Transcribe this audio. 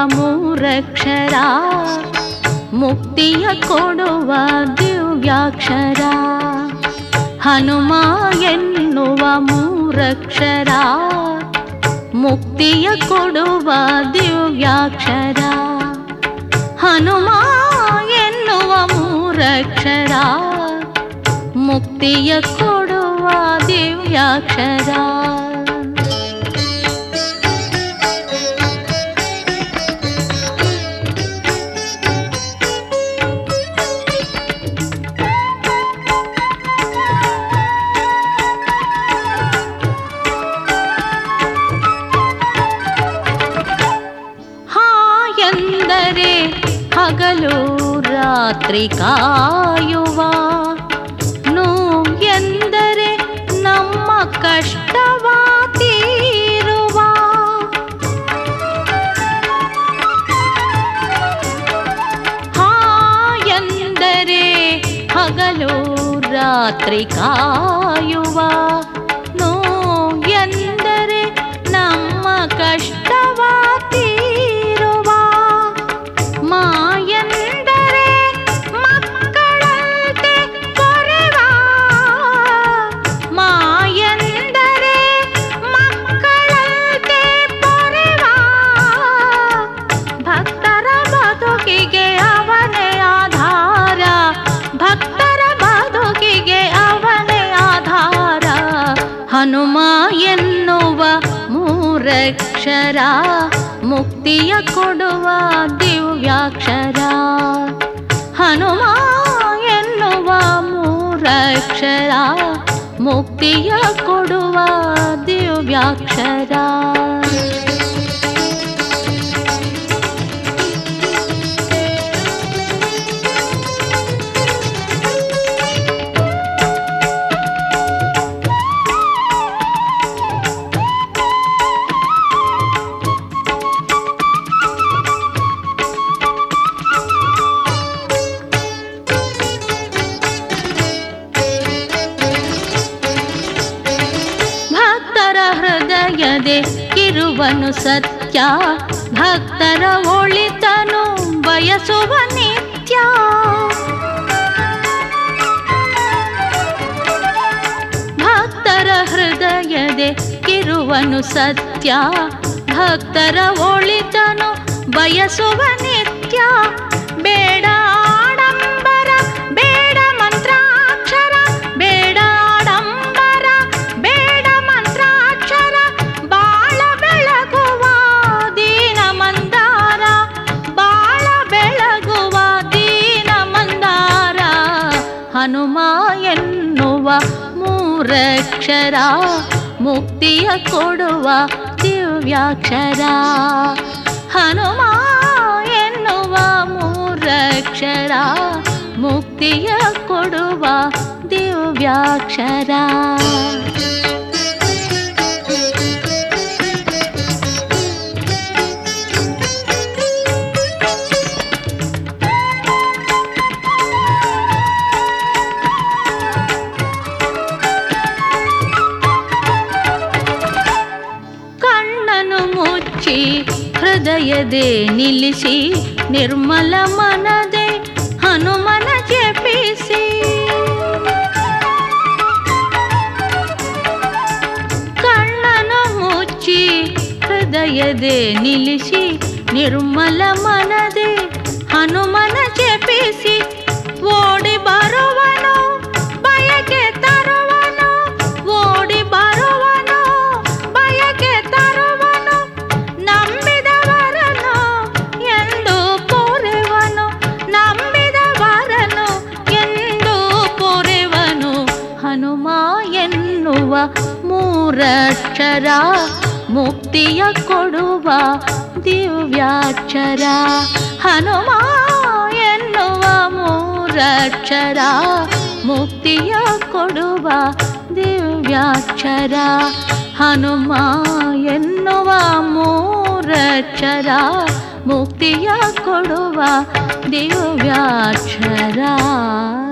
ಮೂರಕ್ಷರ ಮುಕ್ತಿಯ ಕೊಡುವ ದಿವ್ಯಾಕ್ಷರ ಹನುಮ ಎನ್ನುವ ಮೂರಕ್ಷರ ಮುಕ್ತಿಯ ಕೊಡುವ ದಿವ್ಯಾಕ್ಷರ ಹನುಮ ಎನ್ನುವ ಮೂರಕ್ಷರ ಮುಕ್ತಿಯ ಕೊಡುವ ದಿವ್ಯಾಕ್ಷರ ಹಾ ಎಂದರೆ ಹಗಲು ರಾತ್ರಿ ಕಾಯುವ ನೋ ಎಂದರೆ ನಮ್ಮ ಕಷ್ಟವ ತೀರುವ ಹಾ ಎಂದರೆ ಹಗಲು ರಾತ್ರಿ ಕಾಯುವ ನೋ ಎಂದರೆ ನಮ್ಮ ಕಷ್ಟವ ತೀರುವ ಮಾಯಂದರೆ ಮಕ್ಕಳಂತೆ ಕೊರೆವ ಮಾಯಂದರೆ ಮಕ್ಕಳಂತೆ ಪೊರೆವ ಭಕ್ತರ ಬದುಕಿಗೆ ಅವನೇ ಆಧಾರ ಭಕ್ತರ ಬದುಕಿಗೆ ಅವನೇ ಆಧಾರ ಹನುಮ ಎನ್ನುವ ಮೂರಕ್ಷರ ಮುಕ್ತಿಯ ಕೊಡುವ ದಿವ್ಯಾಕ್ಷರ ಹನುಮ ಎನ್ನುವ ಮೂರಕ್ಷರ ಮುಕ್ತಿಯ ಕೊಡುವ ದಿವ್ಯಾಕ್ಷರ ಭಕ್ತರ ಹೃದಯದೆ ಇರುವನು ಸತ್ಯ ಭಕ್ತರ ಒಳಿತನು ಬಯಸುವ ನಿತ್ಯ ಭಕ್ತರ ಹೃದಯದೆ ಇರುವನು ಸತ್ಯ ಭಕ್ತರ ಒಳಿತನು ಬಯಸುವ ನಿತ್ಯ ಬೇಡ ಆಡಂಬರ ಬೇಡ ಮಂತ್ರಾಕ್ಷರ ಬೇಡ ಆಡಂಬರ ಬೇಡ ಮಂತ್ರಾಕ್ಷರ ಬಾಳ ಬೆಳಗುವ ದೀನ ಮಂದಾರ ಬಾಳ ಬೆಳಗುವ ದೀನ ಮಂದಾರ ಹನುಮ ಎನ್ನುವ ಮೂರಕ್ಷರ ಮುಕ್ತಿಯ ಕೊಡುವ ದಿವ್ಯಾಕ್ಷರ ಹನುಮ ಎನ್ನುವ ಮೂರಕ್ಷರ ಮುಕ್ತಿಯ ಕೊಡುವ ದಿವ್ಯಾಕ್ಷರ ಕಣ್ಣನು ಮುಚ್ಚಿ ಹೃದಯದೆ ನಿಲ್ಲಿಸಿ ನಿರ್ಮಲ ಮನದೆ ಹನುಮನ ಜಪಿಸಿ ಕಣ್ಣನು ಮುಚ್ಚಿ ಹೃದಯದೆ ನಿಲ್ಲಿಸಿ ನಿರ್ಮಲ ಮನದೆ ಹನುಮನ ಜಪಿಸಿ ಓಡಿ ಬರುವನು ಬಯಕೆ ತರುವನು ಓಡಿ ಬರುವನು ಬಯಕೆ ತರುವನು ನಂಬಿದವರನು ಎಂದು ಪೂರೆವನು ನಂಬಿದವರನು ಎಂದು ಪೂರೆವನು ಹನುಮ ಎನ್ನುವ ಮೂರಕ್ಷರ ಮುಕ್ತಿಯ ಕೊಡುವ ದಿವ್ಯಾಕ್ಷರ ಹನುಮ ಎನ್ನುವ ಮೂರಕ್ಷರ ಮುಕ್ತಿಯ ಕೊಡುವ ದಿವ್ಯಾಕ್ಷರ ಹನುಮ ಎನ್ನುವ ಮೂರಕ್ಷರ ಮುಕ್ತಿಯ ಕೊಡುವ ದಿವ್ಯಾಕ್ಷರ